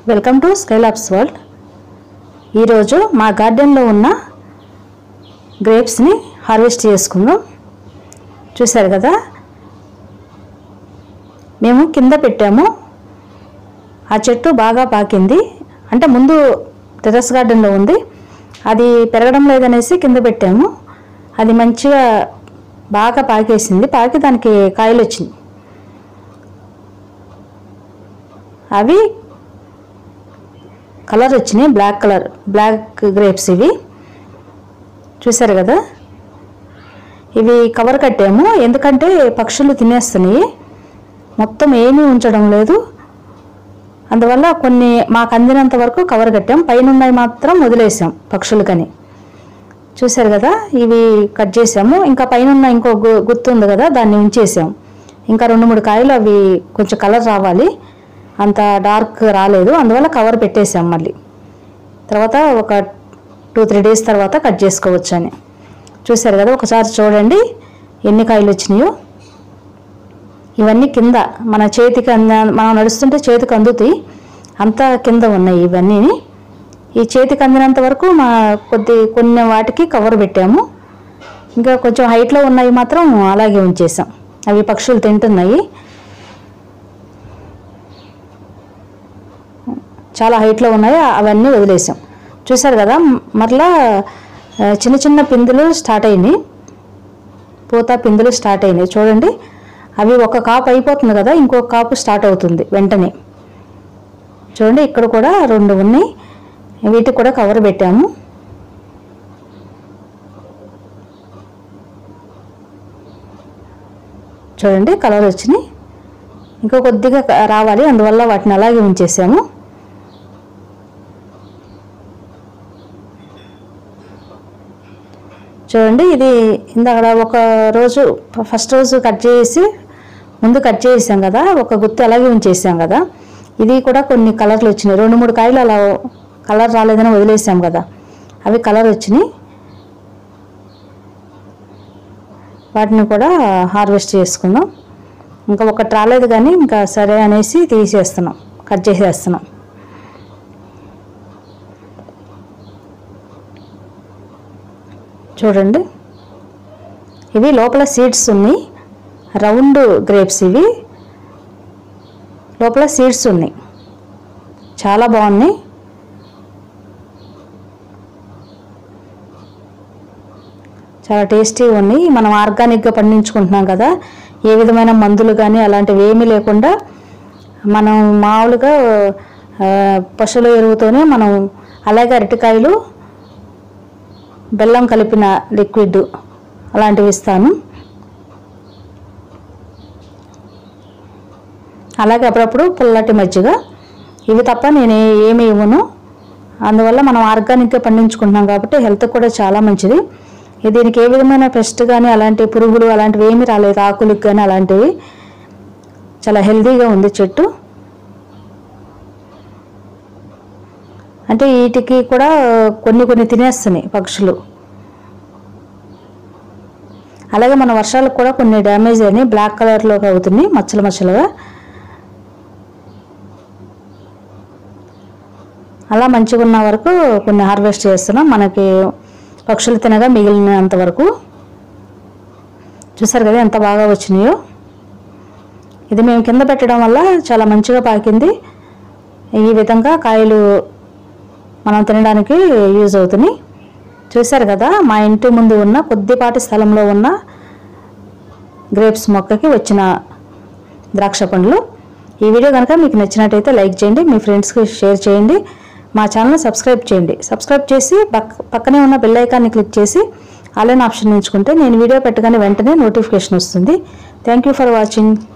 welcome to Skylabs world ఈరోజు మా గార్డెన్లో ఉన్న గ్రేప్స్ని హార్వెస్ట్ చేసుకుందాం చూశారు కదా మేము కింద పెట్టాము ఆ చెట్టు బాగా పాకింది అంటే ముందు టెర్రస్ గార్డెన్లో ఉంది అది పెరగడం లేదనేసి కింద పెట్టాము అది మంచిగా బాగా పాకేసింది పాకి దానికి కాయలు వచ్చింది అవి కలర్ వచ్చినాయి బ్లాక్ కలర్ బ్లాక్ గ్రేప్స్ ఇవి చూసారు కదా ఇవి కవర్ కట్టాము ఎందుకంటే పక్షులు తినేస్తున్నాయి మొత్తం ఏమీ ఉంచడం లేదు అందువల్ల కొన్ని మాకు అందినంత వరకు కవర్ కట్టాం పైన ఉన్నాయి మాత్రం వదిలేసాం పక్షులకని చూసారు కదా ఇవి కట్ చేసాము ఇంకా పైన ఉన్న ఇంకో గు- గుర్తు ఉంది కదా దాన్ని ఉంచేసాం ఇంకా రెండు మూడు కాయలు అవి కొంచెం కలర్ రావాలి అంత డార్క్ రాలేదు అందువల్ల కవర్ పెట్టేసాం మళ్ళీ తర్వాత ఒక టూ త్రీ డేస్ తర్వాత కట్ చేసుకోవచ్చు అని చూసారు కదా ఒకసారి చూడండి ఎన్ని కాయలు వచ్చినాయో ఇవన్నీ కింద మన చేతికి అంద మనం నడుస్తుంటే చేతికి అందుతాయి అంతా కింద ఉన్నాయి ఇవన్నీ ఈ చేతికి అందినంత వరకు మా కొద్ది కొన్ని వాటికి కవర్ పెట్టాము ఇంకా కొంచెం హైట్లో ఉన్నవి మాత్రం అలాగే ఉంచేసాం అవి పక్షులు తింటున్నాయి చాలా హైట్లో ఉన్నాయి అవన్నీ వదిలేసాం చూసారు కదా మ్- మరలా ఆ, చిన్న చిన్న పిందులు స్టార్ట్ అయినాయి పూత పిందులు స్టార్ట్ అయినాయి చూడండి అవి ఒక కాపు అయిపోతుంది కదా ఇంకొక కాపు స్టార్ట్ అవుతుంది వెంటనే చూడండి ఇక్కడ కూడా రెండు ఉన్నాయి వీటికి కూడా కవర్ పెట్టాము చూడండి కలర్ వచ్చినాయి ఇంకా కొద్దిగా క- రావాలి అందువల్ల వాటిని అలాగే ఉంచేసాము చూడండి ఇది ఇందాక ఒక రోజు ఫస్ట్ రోజు కట్ చేసి ముందు కట్ చేసాం కదా ఒక గుత్తి అలాగే ఉంచేసాం కదా ఇది కూడా కొన్ని కలర్లు వచ్చినాయి రెండు మూడు కాయలు అలా కలర్ రాలేదని వదిలేసాం కదా అవి కలర్ వచ్చినాయి వాటిని కూడా హార్వెస్ట్ చేసుకుందాం ఇంకా ఒకటి రాలేదు కానీ ఇంకా సరే అనేసి తీసేస్తున్నాం కట్ చేసేస్తున్నాం చూడండి ఇవి లోపల సీడ్స్ ఉన్నాయి రౌండ్ గ్రేప్స్ ఇవి లోపల సీడ్స్ ఉన్నాయి చాలా బాగున్నాయి చాలా టేస్టీగా ఉన్నాయి మనం ఆర్గానిక్గా పండించుకుంటున్నాం కదా ఏ విధమైన మందులు కానీ అలాంటివి ఏమీ లేకుండా మనం మామూలుగా ఆ, పశువుల ఎరువుతోనే మనం అలాగే అరటికాయలు బెల్లం కలిపిన లిక్విడ్ అలాంటివి ఇస్తాను అలాగే అప్పుడప్పుడు పుల్లటి మజ్జిగ ఇవి తప్ప నేను ఏ- ఏమి ఇవ్వను అందువల్ల మనం ఆర్గానిక్గా పండించుకుంటున్నాం కాబట్టి హెల్త్ కూడా చాలా మంచిది ఇది దీనికి ఏ విధమైన పెస్ట్ కానీ అలాంటి పురుగులు అలాంటివి ఏమీ రాలేదు ఆకులకు కానీ అలాంటివి చాలా హెల్తీగా ఉంది చెట్టు అంటే వీటికి కూడా కొన్ని కొన్ని తినేస్తున్నాయి పక్షులు అలాగే మన వర్షాలకు కూడా కొన్ని డ్యామేజ్ అయినాయి బ్లాక్ కలర్లోకి అవుతున్నాయి మచ్చలు మచ్చలుగా అలా మంచిగా ఉన్న వరకు కొన్ని హార్వెస్ట్ చేస్తున్నాం మనకి పక్షులు తినగా మిగిలినంత వరకు చూసారు కదా ఎంత బాగా వచ్చినాయో ఇది మేము కింద పెట్టడం వల్ల చాలా మంచిగా పాకింది ఈ విధంగా కాయలు మనం తినడానికి యూజ్ అవుతున్నాయి చూశారు కదా మా ఇంటి ముందు ఉన్న కొద్దిపాటి స్థలంలో ఉన్న గ్రేప్స్ మొక్కకి వచ్చిన ద్రాక్ష పండ్లు ఈ వీడియో కనుక మీకు నచ్చినట్టయితే లైక్ చేయండి మీ ఫ్రెండ్స్కి షేర్ చేయండి మా ఛానల్ సబ్స్క్రైబ్ చేయండి సబ్స్క్రైబ్ చేసి పక్ పక్కనే ఉన్న బెల్ ఐకాన్ని క్లిక్ చేసి ఆన్లైన్ ఆప్షన్ ఎంచుకుంటే నేను వీడియో పెట్టగానే వెంటనే నోటిఫికేషన్ వస్తుంది థ్యాంక్ యూ ఫర్ వాచింగ్